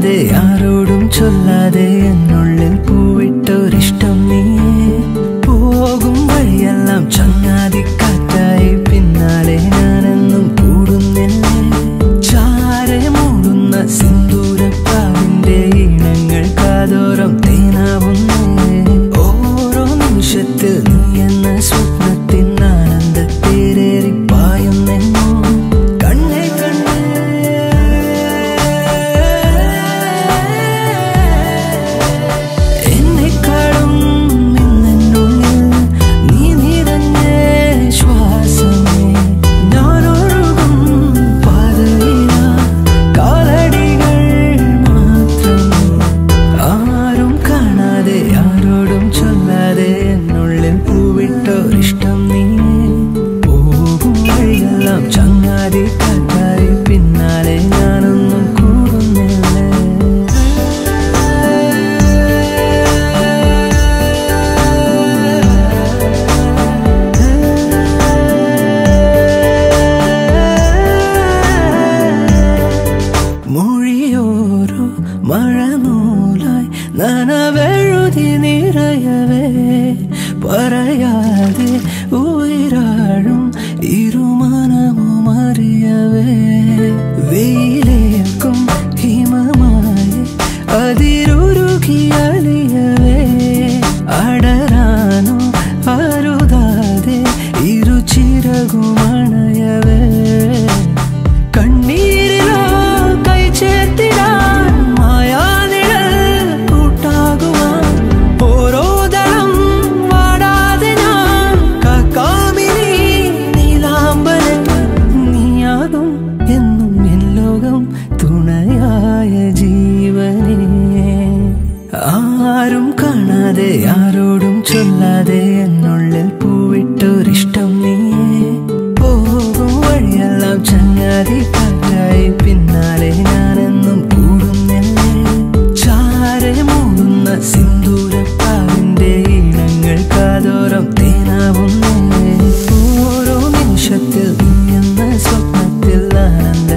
കാണാതെ ആരോടും ചൊല്ലാതെ എന്നുള്ളിൽ പൂവിട്ടൊരിഷ്ടം നീയേ പോകും വഴിയെല്ലാം ചങ്ങാതിക്കാറ്റായി പിന്നാലെ ഞാനെന്നും കൂടുന്നില്ലേ ചാരെ മൂടുന്ന സിന്ദൂരപ്പാവിന്റെ ഈണങ്ങൾ കാതോരം തേനാവുന്നേ ഓരോ നിമിഷത്തിൽ നീ എന്ന സ്വപ്നത്തിൻ ആനന്ദത്തേരേറി പായുന്നെന്നോ കണ്ണേ കണ്ണേ എന്നെക്കാളും ഇന്നെന്നുള്ളിൽ നീ നിറഞ്ഞ ശ്വാസമേ ഞാനൊഴുകും പാതയില കാലടികൾ മാത്രം ആരും കാണാതെ ആരോടും ചൊല്ലാതെ എന്നുള്ളിൽ പൂവിട്ടൊരിഷ്ടം നീ പോകും വഴിയെല്ലാം ചങ്ങാതി കാറ്റായി പിന്നാലെ ഞാനൊന്നും കൂടുന്നില്ലേ മൊഴിയോരോ മഴനൂലായി നനവെഴുതി നിറയവേ പറയാതെ ഉയരാഴും ഇരുമനമും അറിയവേ വെയിലേക്കും ഹിമമായി അതിരുരുകി അലിയവേ അടരാനോ അരുതാതെ ഇരുചിറകുമണയവേ കണ്ണീരിലോ കൈ ചേർത്തിടാൻ മായാനിഴൽ കൂട്ടാകുവാൻ ഓരോ ദളം വാടാതെ ഞാൻ കാക്കാമിനി നീലാമ്പലൻ നീയാകും എന്നും എൻ ലോകം തുണയായ ജീവനേ ആരും കാണാതെ ആരോടും ചൊല്ലാതെ എന്നുള്ളിൽ പൂവിട്ടൊരിഷ്ടം നീയേ പോകും വഴിയെല്ലാം ചങ്ങാതി കാറ്റായി പിന്നാലെ ഞാനെന്നും കൂടുന്നില്ലേ ചാരെ മൂടുന്ന സിന്ദൂരപ്പാവിന്റെ ഈണങ്ങൾ കാതോരം തേനാവുന്നേ ഓരോ നിമിഷത്തിൽ നീ എന്ന സ്വപ്നത്തിൽ ആനന്ദ